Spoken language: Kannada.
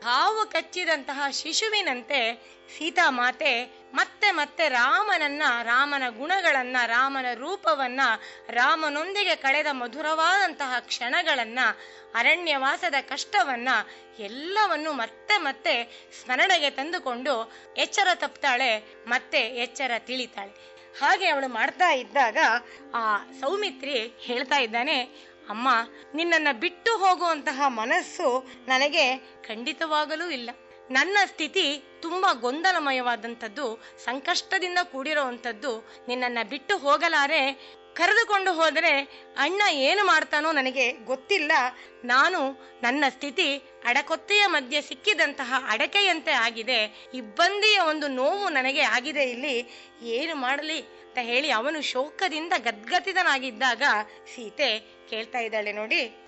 ಹಾವು ಕಚ್ಚಿದಂತಹ ಶಿಶುವಿನಂತೆ ಸೀತಾಮಾತೆ ಮತ್ತೆ ಮತ್ತೆ ರಾಮನನ್ನ ರಾಮನ ಗುಣಗಳನ್ನ ರಾಮನ ರೂಪವನ್ನ ರಾಮನೊಂದಿಗೆ ಕಳೆದ ಮಧುರವಾದಂತಹ ಕ್ಷಣಗಳನ್ನ ಅರಣ್ಯವಾಸದ ಕಷ್ಟವನ್ನ ಎಲ್ಲವನ್ನು ಮತ್ತೆ ಮತ್ತೆ ಸ್ಮರಣೆಗೆ ತಂದುಕೊಂಡು ಎಚ್ಚರ ತಪ್ತಾಳೆ ಮತ್ತೆ ಎಚ್ಚರ ತಿಳಿತಾಳೆ ಹಾಗೆ ಅವಳು ಮಾಡ್ತಾ ಇದ್ದಾಗ ಆ ಸೌಮಿತ್ರಿ ಹೇಳ್ತಾ ಇದ್ದಾನೆ ಅಮ್ಮ ನಿನ್ನನ್ನ ಬಿಟ್ಟು ಹೋಗುವಂತಹ ಮನಸ್ಸು ನನಗೆ ಖಂಡಿತವಾಗಲೂ ಇಲ್ಲ ನನ್ನ ಸ್ಥಿತಿ ತುಂಬಾ ಗೊಂದಲಮಯವಾದಂಥದ್ದು ಸಂಕಷ್ಟದಿಂದ ಕೂಡಿರುವಂಥದ್ದು ನಿನ್ನನ್ನ ಬಿಟ್ಟು ಹೋಗಲಾರೆ ಕರೆದುಕೊಂಡು ಹೋದರೆ ಅಣ್ಣ ಏನು ಮಾಡ್ತಾನೋ ನನಗೆ ಗೊತ್ತಿಲ್ಲ ನಾನು ನನ್ನ ಸ್ಥಿತಿ ಅಡಕೊತ್ತೆಯ ಮಧ್ಯೆ ಸಿಕ್ಕಿದಂತಹ ಅಡಕೆಯಂತೆ ಆಗಿದೆ ಇಬ್ಬಂದಿಯ ಒಂದು ನೋವು ನನಗೆ ಆಗಿದೆ ಇಲ್ಲಿ ಏನು ಮಾಡಲಿ ಅಂತ ಹೇಳಿ ಅವನು ಶೋಕದಿಂದ ಗದ್ಗತಿತನಾಗಿದ್ದಾಗ ಸೀತೆ ಕೇಳ್ತಾ ಇದ್ದಾಳೆ ನೋಡಿ